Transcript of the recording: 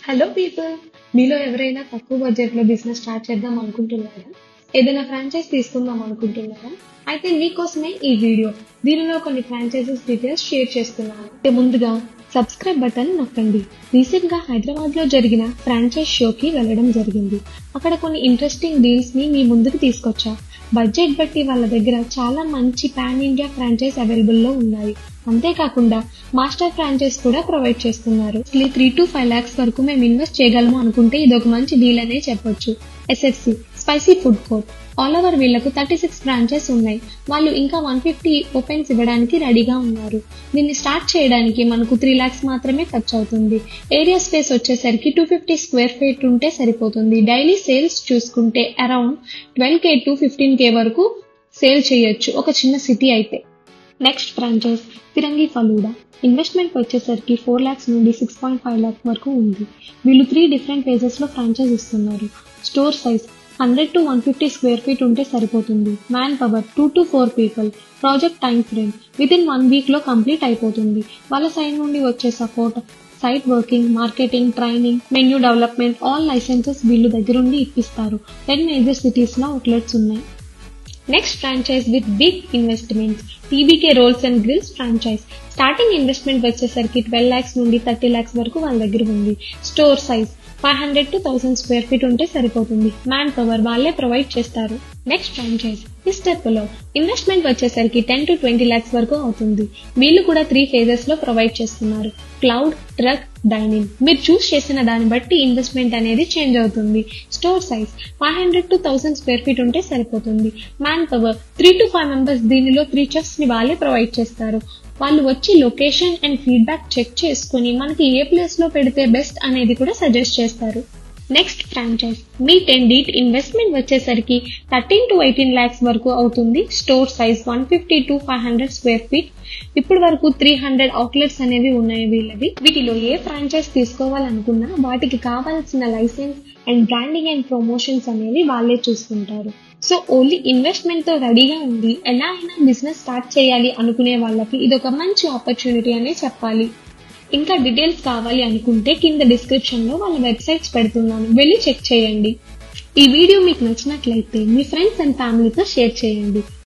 hello people మీలో ఎవరైనా తక్కువ బడ్జెట్ లో బిజినెస్ స్టార్ట్ చేద్దాం అనుకుంటున్నారా ఏదైనా ఫ్రాంచైజ్ తీసుకుందాం అనుకుంటున్నారా అయితే మీకోసమే ఈ వీడియో దీనిలో కొన్ని ఫ్రాంచైజెస్ డీటెయిల్స్ షేర్ చేస్తున్నాను అయితే ముందుగా సబ్స్క్రైబ్ బటన్ నొక్కండి రీసెంట్ గా హైదరాబాద్ లో జరిగిన ఫ్రాంచైజ్ షోకి వెళ్ళడం జరిగింది అక్కడ కొన్ని ఇంట్రెస్టింగ్ డీల్స్ ని మీ ముందుకు తీసుకొచ్చా బడ్జెట్ బట్టి వాళ్ళ దగ్గర చాలా మంచి పాన్ ఇండియా ఫ్రాంచైజ్ అవైలబుల్ లో ఉన్నాయి అంతేకాకుండా మాస్టర్ ఫ్రాంచైజ్ కూడా ప్రొవైడ్ చేస్తున్నారు త్రీ టు ఫైవ్ లాక్స్ వరకు మేము ఇన్వెస్ట్ చేయగలము అనుకుంటే ఇది ఒక మంచి డీల్ అనే చెప్పొచ్చు SFC spicy food court all over వీళ్లకు థర్టీ సిక్స్ బ్రాంచెస్ ఉన్నాయి వాళ్ళు ఇంకా వన్ ఫిఫ్టీ ఓపెన్స్ ఇవ్వడానికి రెడీగా ఉన్నారు దీన్ని స్టార్ట్ చేయడానికి మనకు త్రీ లాక్స్ మాత్రమే ఖర్చు అవుతుంది ఏరియా స్పేస్ వచ్చేసరికి టూ ఫిఫ్టీ స్క్వేర్ ఫీట్ ఉంటే సరిపోతుంది డైలీ సేల్స్ చూసుకుంటే around twelve K to fifteen K వరకు సేల్ చేయొచ్చు ఒక చిన్న సిటీ అయితే next franchise Firangi Falooda investment వచ్చేసరికి ఫోర్ ల్యాక్స్ నుండి సిక్స్ పాయింట్ ఫైవ్ ల్యాక్ వరకు ఉంది వీళ్ళు త్రీ డిఫరెంట్ ఫేజెస్ లో ఫ్రాంచైజ్ ఇస్తున్నారు store size hundred to one fifty square feet ఉంటే సరిపోతుంది man power two to four people project time frame with within one week లో కంప్లీట్ అయిపోతుంది వాళ్ళ సైడ్ నుండి వచ్చే support site working marketing training menu development all licenses వీళ్ళు దగ్గరుండి ఇప్పిస్తారు టెన్ మేజర్ సిటీస్ లో అవుట్లెట్స్ ఉన్నాయి next franchise with big investments TBK rolls and grills franchise starting investment వచ్చేసరికి ట్వెల్వ్ ల్యాక్స్ నుండి థర్టీ ల్యాక్స్ వరకు వాళ్ళ దగ్గర ఉంది store size five hundred to thousand square feet ఉంటే సరిపోతుంది మ్యాన్ పవర్ వాళ్ళే ప్రొవైడ్ చేస్తారు నెక్స్ట్ ఫ్రాంచైజ్ మిస్టర్ పులో ఇన్వెస్ట్మెంట్ వచ్చేసరికి టెన్ టు ట్వంటీ ల్యాక్స్ వరకు అవుతుంది వీళ్ళు కూడా త్రీ ఫేజెస్ లో ప్రొవైడ్ చేస్తున్నారు క్లౌడ్ ట్రక్ డైనింగ్ మీరు చూస్ చేసిన దాన్ని బట్టి ఇన్వెస్ట్మెంట్ అనేది చేంజ్ అవుతుంది store size five hundred to thousand square feet ఉంటే సరిపోతుంది man power three to five members దీనిలో త్రీ చెఫ్స్ ని వాళ్ళే ప్రొవైడ్ చేస్తారు వాళ్ళు వచ్చి లొకేషన్ అండ్ ఫీడ్బ్యాక్ చెక్ చేసుకుని మనకి ఏ ప్లేస్ లో పెడితే బెస్ట్ అనేది కూడా సజెస్ట్ చేస్తారు నెక్స్ట్ ఫ్రాంచైజ్ మీట్ అండ్ డీట్ ఇన్వెస్ట్మెంట్ వచ్చేసరికి థర్టీన్ టు ఎయిటీన్ ల్యాక్స్ వరకు అవుతుంది store size one fifty to five hundred square feet ఇప్పటి వరకు త్రీ హండ్రెడ్ అవుట్లెట్స్ అనేవి ఉన్నాయి వీళ్ళవి వీటిలో ఏ ఫ్రాంచైజ్ తీసుకోవాలనుకున్నా వాటికి కావాల్సిన license and branding and promotions అనేవి వాళ్ళే చూసుకుంటారు సో ఓన్లీ ఇన్వెస్ట్మెంట్ తో రెడీగా ఉంది ఎలా అయినా బిజినెస్ స్టార్ట్ చేయాలి అనుకునే వాళ్ళకి ఇది ఒక మంచి ఆపర్చునిటీ అనే చెప్పాలి ఇంకా డీటెయిల్స్ కావాలి అనుకుంటే కింద డిస్క్రిప్షన్ లో వాళ్ళ వెబ్సైట్స్ పెడుతున్నాను వెళ్ళి చెక్ చేయండి ఈ వీడియో మీకు నచ్చినట్లయితే మీ ఫ్రెండ్స్ అండ్ ఫ్యామిలీతో షేర్ చేయండి